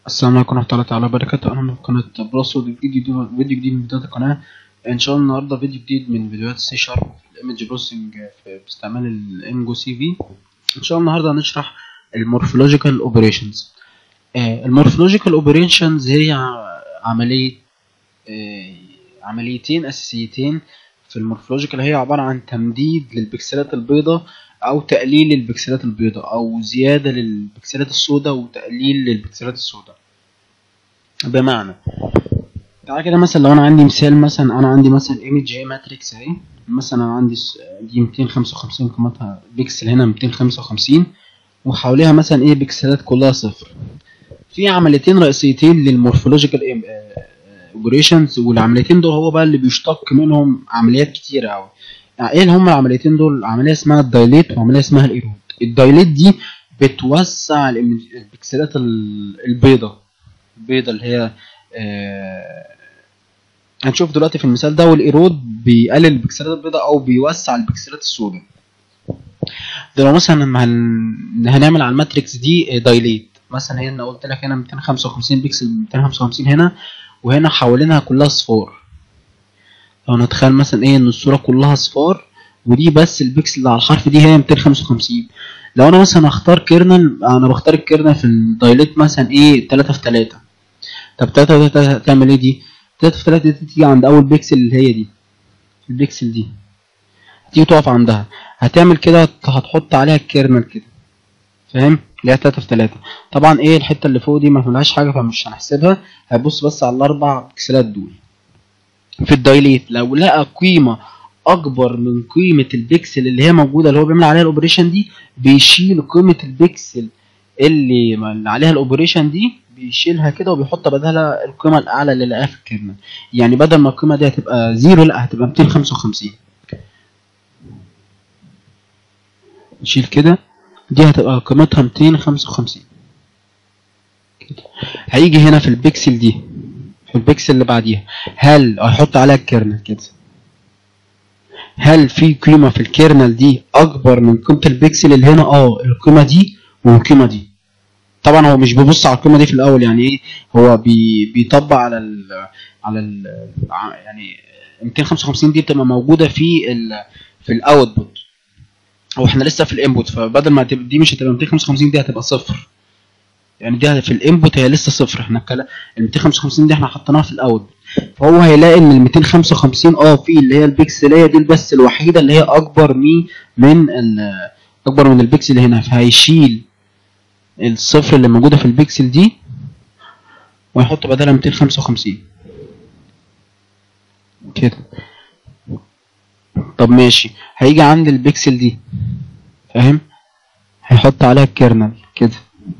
السلام عليكم ورحمة الله تعالى وبركاته أنا من قناة براسو فيديو جديد فيديو جديد من فيديوهات القناة إن شاء الله النهاردة فيديو جديد من فيديوهات سي شارب الإيمج بروسنج باستعمال الإنجو سي في إن شاء الله النهاردة هنشرح المورفولوجيكال أوبريشنز المورفولوجيكال أوبريشنز هي ع- عملية آه، عمليتين أساسيتين في المورفولوجيكال هي عبارة عن تمديد للبكسلات البيضاء أو تقليل للبكسلات البيضاء أو زيادة للبكسلات السوداء وتقليل للبكسلات السوداء بمعنى تعالى كده مثلا لو انا عندي مثال مثلا انا عندي مثلا ايمج اهي ماتريكس اهي مثلا انا عندي س- دي 255 قيمتها بيكسل هنا 255 وحواليها مثلا ايه بكسلات كلها صفر في عمليتين رئيسيتين للمورفولوجيكال اوبريشنز والعمليتين دول هو بقى اللي بيشتق منهم عمليات كتيرة قوي يعني ايه اللي هم العمليتين دول عمليه اسمها الدايليت وعمليه اسمها الايرود الدايليت دي بتوسع الإم- البكسلات ال- البيضاء البيضة اللي هي آه، هنشوف دلوقتي في المثال ده والايرود بيقلل البكسلات البيضاء او بيوسع البكسلات السوداء ده لو مثلا لما هن... هنعمل على الماتريكس دي دايليت مثلا هنا قلت لك هنا 255 بكسل 255 هنا وهنا حوالينها كلها صفار لو نتخيل مثلا ايه ان الصوره كلها صفار ودي بس البكسل اللي على الحرف دي هي 255 لو انا مثلا اختار كيرنل انا بختار الكيرنل في الدايليت مثلا ايه 3 في 3 طب 3 في 3 تعمل ايه دي 3 في 3 دي تيجي عند اول بيكسل اللي هي دي البيكسل دي تيجي تقف عندها هتعمل كده هتحط عليها الكيرنل كده فاهم اللي هي 3 في 3 طبعا ايه الحته اللي فوق دي ما فيهاش حاجه فمش هنحسبها هتبص بس على الاربع بكسلات دول في الدايليت لو لقى قيمه اكبر من قيمه البكسل اللي هي موجوده اللي هو بيعمل عليها الاوبريشن دي بيشيل قيمه البكسل اللي اللي عليها الاوبريشن دي بيشيلها كده وبيحط بدلها القيمه الاعلى اللي لقاها في الكيرنل يعني بدل ما القيمه دي هتبقى زيرو لا هتبقى 255 نشيل كده دي هتبقى قيمتها 255 كده. هيجي هنا في البكسل دي في البكسل اللي بعديها هل هيحط عليها الكيرنل كده هل في قيمة في الكيرنل دي أكبر من قيمة البكسل اللي هنا؟ اه القيمة دي والقيمة دي طبعا هو مش بيبص على القيمة دي في الأول يعني إيه هو بي بيطبق على ال على ال يعني 255 دي بتبقى موجودة في ال في الأوتبوت هو احنا لسه في الانبوت فبدل ما تبقى دي مش هتبقى 255 دي هتبقى صفر يعني دي في الانبوت هي لسه صفر احنا الكلام ال 255 دي احنا حطيناها في الاوتبوت فهو هيلاقي ان ال 255 اه في اللي هي البكسليه دي بس الوحيده اللي هي اكبر من من ال- اكبر من البكسل هنا فهيشيل الصفر اللي موجوده في البكسل دي ويحط بدلها 255 كده طب ماشي هيجي عند البكسل دي فاهم هيحط عليها الكيرنل كده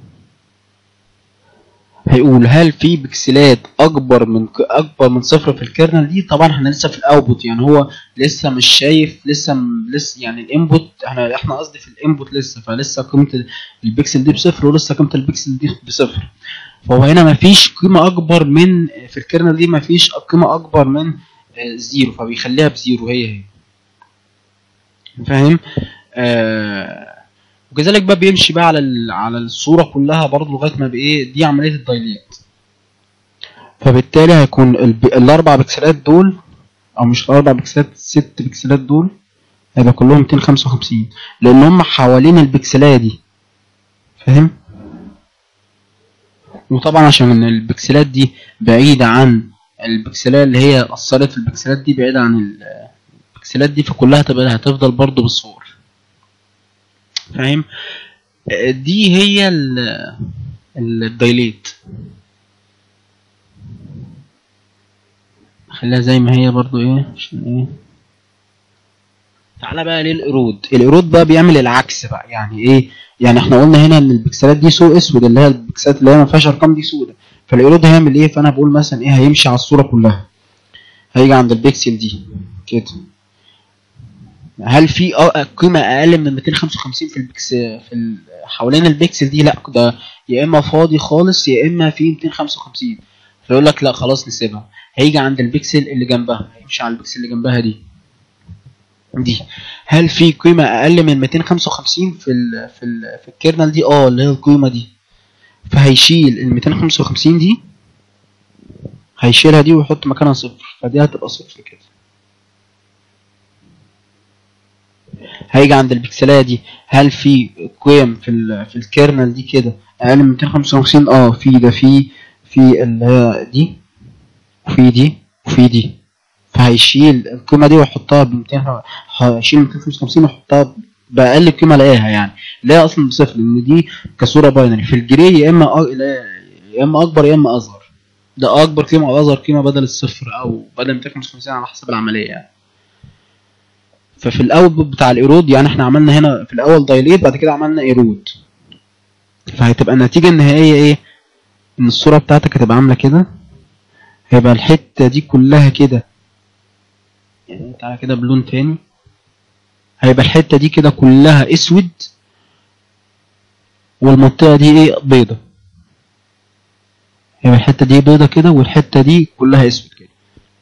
هيقول هل في بكسلات اكبر من اكبر من صفر في الكيرنل دي طبعا احنا لسه في الاوتبوت يعني هو لسه مش شايف لسه م- لسه يعني الانبوت احنا احنا قصدي في الانبوت لسه فلسه قيمه البكسل دي بصفر ولسه قيمه البكسل دي بصفر فهو هنا مفيش قيمه اكبر من في الكيرنل دي مفيش قيمه اكبر من آه، زيرو فبيخليها بزيرو هي هي فاهم آه وكذلك بقى بيمشي بقى على ال- على الصوره كلها برضه لغايه ما بايه دي عمليه الدايليت فبالتالي هيكون الب... الاربع بكسلات دول او مش الاربع بكسلات ست بكسلات دول هيبقى كلهم 255 لان هم حوالين البكسلايه دي فاهم وطبعا عشان البكسلات دي بعيده عن البكسلايه اللي هي اثرت في البكسلات دي بعيده عن ال- البكسلات دي فكلها هتبقى هتفضل برضه بالصور فاهم آه، دي هي ال- الدايليت خليها زي ما هي برضو ايه عشان ايه تعالى بقى للقرود القرود بقى بيعمل العكس بقى يعني ايه يعني احنا قلنا هنا ان البكسلات دي سوق اسود اللي هي البكسلات اللي هي ما فيهاش ارقام دي سودة فالقرود هيعمل ايه فانا بقول مثلا ايه هيمشي على الصوره كلها هيجي عند البكسل دي كده هل في أ- قيمه اقل من 255 في البكس في ال- حوالين البكسل دي لا ده يا اما فاضي خالص يا اما في 255 فيقول لك لا خلاص نسيبها هيجي عند البكسل اللي جنبها هيمشي على البكسل اللي جنبها دي دي هل في قيمة أقل من 255 في ال في ال في الكيرنل دي؟ اه اللي هي القيمة دي فهيشيل ال 255 دي هيشيلها دي ويحط مكانها صفر فدي هتبقى صفر كده هيجي عند البكسلايه دي هل في قيم في ال في الكيرنل دي كده اقل من 255 اه في ده في في اللي هي دي وفي دي وفي دي فهيشيل القيمه دي ويحطها ب 200 هيشيل 255 ويحطها باقل قيمه الاقيها يعني اللي هي اصلا بصفر لان دي كصوره باينري في الجري يا اما أ- يا اما اكبر يا اما اصغر ده اكبر قيمه او اصغر قيمه بدل الصفر او بدل 255 على حسب العمليه يعني ففي الاوتبوت بتاع الايرود يعني احنا عملنا هنا في الاول دايليت بعد كده عملنا ايرود فهتبقى النتيجه النهائيه ايه ان الصوره بتاعتك هتبقى عامله كده هيبقى الحته دي كلها كده يعني تعالى كده بلون تاني هيبقى الحته دي كده كلها اسود والمنطقه دي ايه بيضه هيبقى الحته دي بيضه كده والحته دي كلها اسود كده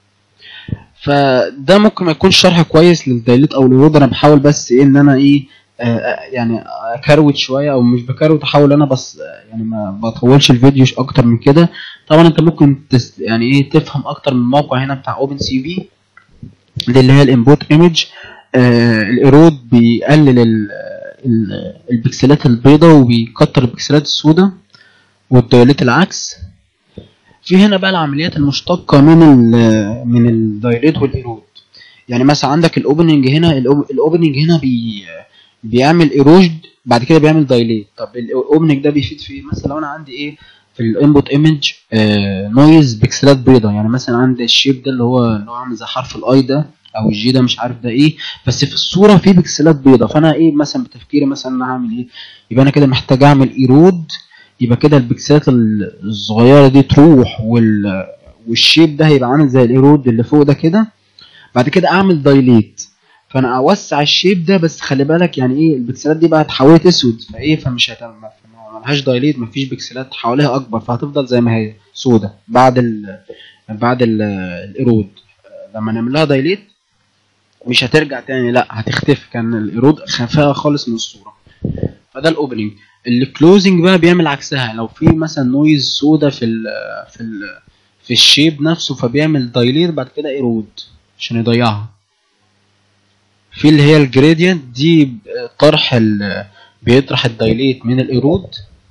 فده ممكن ما يكونش شرح كويس للدايليت او الورود انا بحاول بس ايه ان انا ايه آه، آه، يعني اكروت شويه او مش بكروت احاول انا بس آه، يعني ما بطولش الفيديو اكتر من كده طبعا انت ممكن تس يعني ايه تفهم اكتر من الموقع هنا بتاع اوبن سي في دي اللي هي الانبوت ايمج الايرود بيقلل ال- ال- البكسلات البيضاء وبيكتر البكسلات السوداء والدايليت العكس في هنا بقى العمليات المشتقة من ال من الدايليت والايرود يعني مثلا عندك الاوبننج هنا الأوب- الاوبننج هنا بي بيعمل ايروجد بعد كده بيعمل دايليت طب الاوبننج ده بيفيد في ايه مثلا لو انا عندي ايه في الانبوت ايمج نويز بكسلات بيضاء يعني مثلا عندي الشيب ده اللي هو اللي هو عامل زي حرف الاي ده او الجي ده مش عارف ده ايه بس في الصوره فيه بكسلات بيضاء فانا ايه مثلا بتفكيري مثلا انا هعمل ايه يبقى انا كده محتاج اعمل ايرود يبقى كده البكسلات ال- الصغيره دي تروح وال والشيب ده هيبقى عامل زي الايرود اللي فوق ده كده بعد كده اعمل دايليت فانا اوسع الشيب ده بس خلي بالك يعني ايه البكسلات دي بقى اتحولت اسود فايه فمش هتعمل ملهاش دايليت مفيش بكسلات حواليها اكبر فهتفضل زي ما هي سودة بعد ال بعد ال الايرود لما نعمل لها دايليت مش هترجع تاني لا هتختفي كان الايرود خفاها خالص من الصوره فده الاوبننج الكلوزنج بقى بيعمل عكسها لو في مثلا نويز سودا في ال في ال في الشيب نفسه فبيعمل دايليت بعد كده ايرود عشان يضيعها في اللي هي الجريدينت دي طرح ال بيطرح الدايليت من الايرود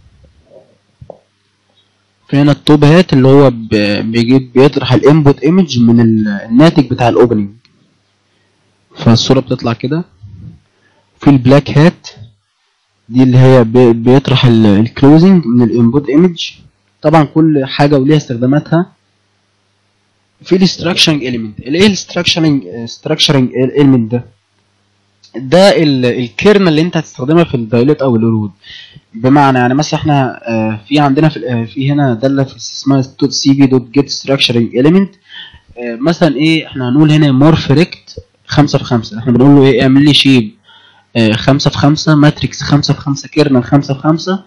في هنا التوب هات اللي هو ب- بيجيب بيطرح الانبوت ايمج من ال- الناتج بتاع الاوبننج فالصوره بتطلع كده في البلاك هات دي اللي هي بي- بيطرح الكلوزنج من الانبوت ايمج طبعا كل حاجه وليها استخداماتها في الاستراكشرنج اليمنت ايه الاستراكشرنج استراكشرنج اليمنت ده ده الكيرن اللي انت هتستخدمها في الدايليت او الورود بمعنى يعني مثلا احنا آه، في عندنا في آه، في هنا داله في اسمها دوت سي في دوت جيت ستراكشرنج اليمنت مثلا ايه احنا هنقول هنا مورف ريكت 5 في 5 احنا بنقول له ايه اعمل لي شيب 5 في 5 ماتريكس 5 في 5 كيرنل 5 في 5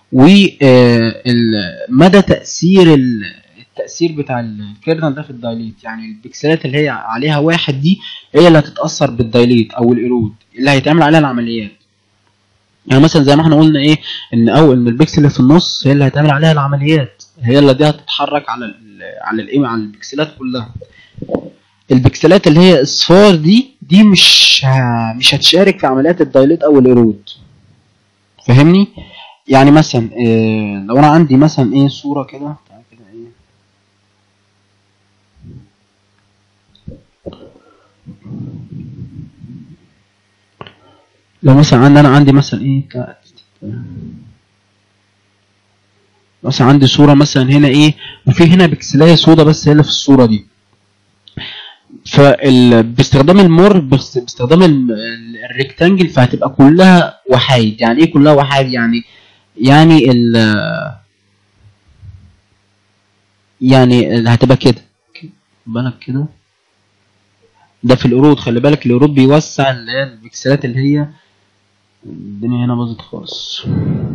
ومدى تاثير ال- التاثير بتاع الكيرنل ده في الدايليت يعني البكسلات اللي هي عليها واحد دي هي اللي هتتاثر بالدايليت او الايرود اللي هيتعمل عليها العمليات يعني مثلا زي ما احنا قلنا ايه ان اول ان البكسل اللي في النص هي اللي هيتعمل عليها العمليات هي اللي دي هتتحرك على ال على الايه على البكسلات كلها البكسلات اللي هي اصفار دي دي مش ه... مش هتشارك في عمليات الدايليت او الايرود فاهمني يعني مثلا إيه لو انا عندي مثلا ايه صوره كده تعال كده ايه لو مثلا عندي انا عندي مثلا ايه تا- مثلا عندي صورة مثلا هنا ايه وفي هنا بكسلاية سودا بس هي اللي في الصورة دي فال... باستخدام المور بس باستخدام ال- ال- الريكتانجل فهتبقى كلها وحايد يعني ايه كلها وحايد يعني يعني ال يعني ال- هتبقى كده خد بالك كده ده في القرود خلي بالك القرود بيوسع اللي هي البكسلات اللي هي الدنيا هنا باظت خالص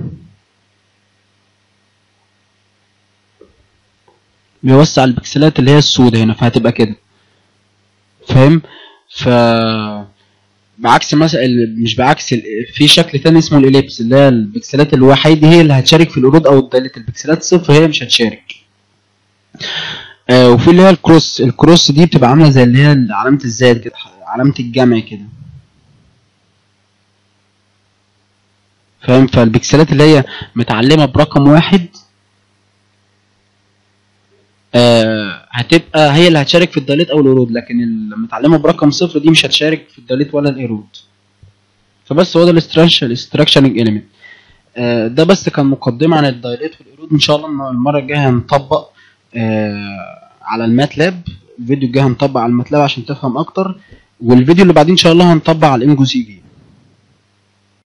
بيوسع البكسلات اللي هي السوداء هنا فهتبقى كده فاهم ف بعكس مثلا ال- مش بعكس ال- في شكل تاني اسمه الاليبس اللي هي البكسلات الوحيدة هي اللي هتشارك في القرود او الدالة البكسلات صفر هي مش هتشارك آه وفي اللي هي الكروس الكروس دي بتبقى عاملة زي اللي هي علامة الزائد كده علامة الجمع كده فاهم فالبكسلات اللي هي متعلمة برقم واحد آه هتبقى هي اللي هتشارك في الدالات او القرود لكن المتعلمة برقم صفر دي مش هتشارك في الدالات ولا القرود فبس هو ده الاستراكشنج اليمنت ده بس كان مقدمة عن الدايلات والقرود ان شاء الله إن المرة الجاية هنطبق آه على الماتلاب الفيديو الجاي هنطبق على الماتلاب عشان تفهم اكتر والفيديو اللي بعدين ان شاء الله هنطبق على الانجو سي في